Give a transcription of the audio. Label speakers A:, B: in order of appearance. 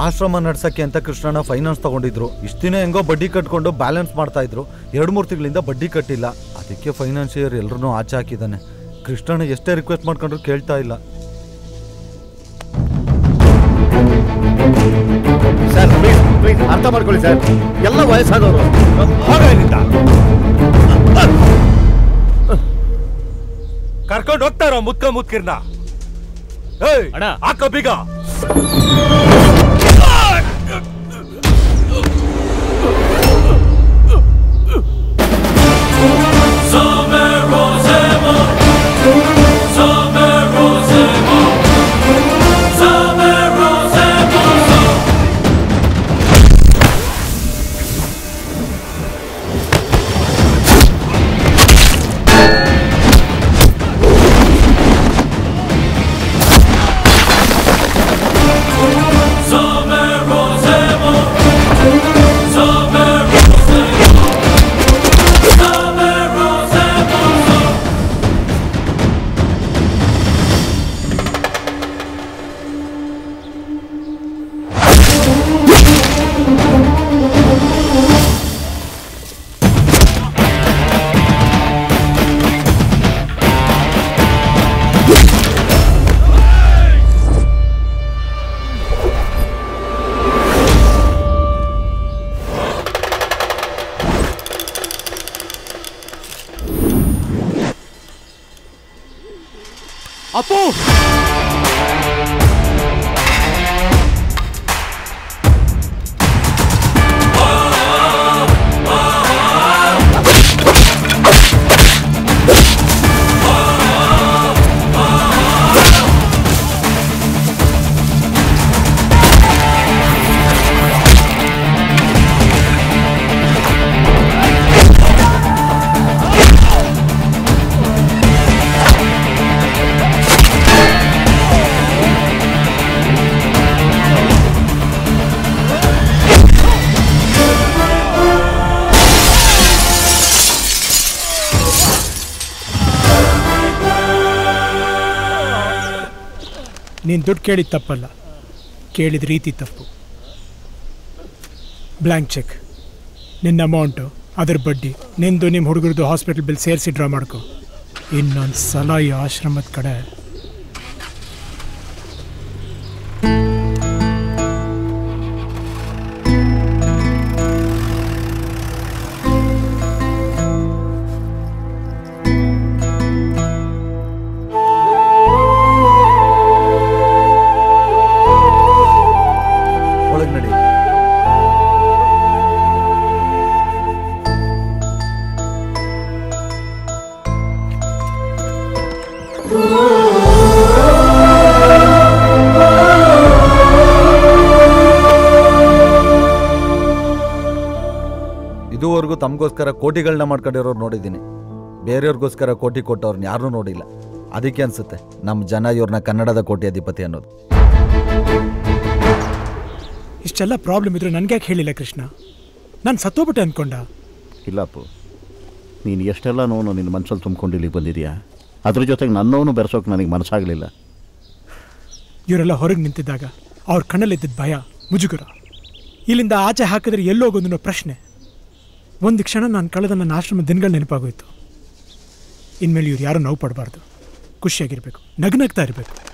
A: ಆಶ್ರಮ ನಡ್ಸಕ್ಕೆ ಅಂತ ಕೃಷ್ಣಣ್ಣ ಫೈನಾನ್ಸ್ ತಗೊಂಡಿದ್ರು ಇಷ್ಟ ದಿನ ಹೆಂಗೋ ಬಡ್ಡಿ ಕಟ್ಕೊಂಡು ಬ್ಯಾಲೆನ್ಸ್ ಮಾಡ್ತಾ ಇದ್ರು ಎರಡು ಮೂರು ತಿಂಗಳಿಂದ ಬಡ್ಡಿ ಕಟ್ಟಿಲ್ಲ ಅದಕ್ಕೆ ಫೈನಾನ್ಸಿಯರ್ ಎಲ್ಲರೂ ಆಚೆ ಹಾಕಿದ್ದಾನೆ ಕೃಷ್ಣಣ್ಣ ಎಷ್ಟೇ ರಿಕ್ವೆಸ್ಟ್ ಮಾಡ್ಕೊಂಡ್ರು ಕೇಳ್ತಾ ಇಲ್ಲ
B: ಸರ್ ಪ್ಲೀಸ್ ಪ್ಲೀಸ್ ಅರ್ಥ ಮಾಡ್ಕೊಳ್ಳಿ ಸರ್ ಎಲ್ಲ ವಯಸ್ಸಾದವರು
C: ಹೋಗ ಇಲ್ಲಿಂದ ಕರ್ಕೊಂಡು ಹೋಗ್ತಾರ ಮುದ್ಕ ಮುದ್ಕಿರ್ನ ಏಯ್ ಹಾಕ ಬೀಗ
D: ಅಪ್ಪು
E: ನೀನು ದುಡ್ಡು ಕೇಳಿದ ತಪ್ಪಲ್ಲ ಕೇಳಿದ ರೀತಿ ತಪ್ಪು ಬ್ಲ್ಯಾಂಕ್ ಚೆಕ್ ನಿನ್ನ ಅಮೌಂಟು ಅದ್ರ ಬಡ್ಡಿ ನಿಂದು ನಿಮ್ಮ ಹುಡುಗರದು ಹಾಸ್ಪಿಟಲ್ ಬಿಲ್ ಸೇರಿಸಿ ಡ್ರಾ ಮಾಡ್ಕೊ ಇನ್ನೊಂದು ಸಲ ಈ ಆಶ್ರಮದ ಕಡೆ
A: ಒಳಗೆ ನಡಿ ಇದುವರೆಗೂ ತಮಗೋಸ್ಕರ ಕೋಟಿಗಳನ್ನ ಮಾಡ್ಕೊಂಡಿರೋರು ನೋಡಿದ್ದೀನಿ ಬೇರೆಯವ್ರಿಗೋಸ್ಕರ ಕೋಟಿ ಕೊಟ್ಟವ್ರನ್ನ ಯಾರೂ ನೋಡಿಲ್ಲ ಅದಕ್ಕೆ ಅನ್ಸುತ್ತೆ ನಮ್ಮ ಜನ ಇವ್ರನ್ನ ಕನ್ನಡದ ಕೋಟಿ ಅಧಿಪತಿ ಅನ್ನೋದು
E: ಇಷ್ಟೆಲ್ಲ ಪ್ರಾಬ್ಲಮ್ ಇದ್ರೆ ನನಗೆ ಯಾಕೆ ಹೇಳಿಲ್ಲ ಕೃಷ್ಣ ನಾನು ಸತ್ತೋಗ್ಬಿಟ್ಟೆ ಅನ್ಕೊಂಡ
B: ಇಲ್ಲಪ್ಪು ನೀನು ಎಷ್ಟೆಲ್ಲ ನೋವು ನಿನ್ನ ಮನಸ್ಸಲ್ಲಿ ತುಂಬ್ಕೊಂಡು ಇಲ್ಲಿಗೆ ಬಂದಿದ್ಯಾ ಅದ್ರ ಜೊತೆಗೆ ನನ್ನವನು ಬೆರೆಸೋಕೆ ನನಗೆ ಮನಸ್ಸಾಗಲಿಲ್ಲ
E: ಇವರೆಲ್ಲ ಹೊರಗೆ ನಿಂತಿದ್ದಾಗ ಅವ್ರ ಕಣ್ಣಲ್ಲಿದ್ದ ಭಯ ಮುಜುಗರ ಇಲ್ಲಿಂದ ಆಚೆ ಹಾಕಿದ್ರೆ ಎಲ್ಲೋಗೋದು ಅನ್ನೋ ಪ್ರಶ್ನೆ ಒಂದು ಕ್ಷಣ ನಾನು ಕಳೆದ ನನ್ನ ಆಶ್ರಮ ದಿನಗಳು ನೆನಪಾಗೋಯ್ತು ಇನ್ಮೇಲೆ ಇವ್ರು ಯಾರೂ ನೋವು ಪಡಬಾರ್ದು ಖುಷಿಯಾಗಿರ್ಬೇಕು ನಗ್ನಗ್ತಾ ಇರಬೇಕು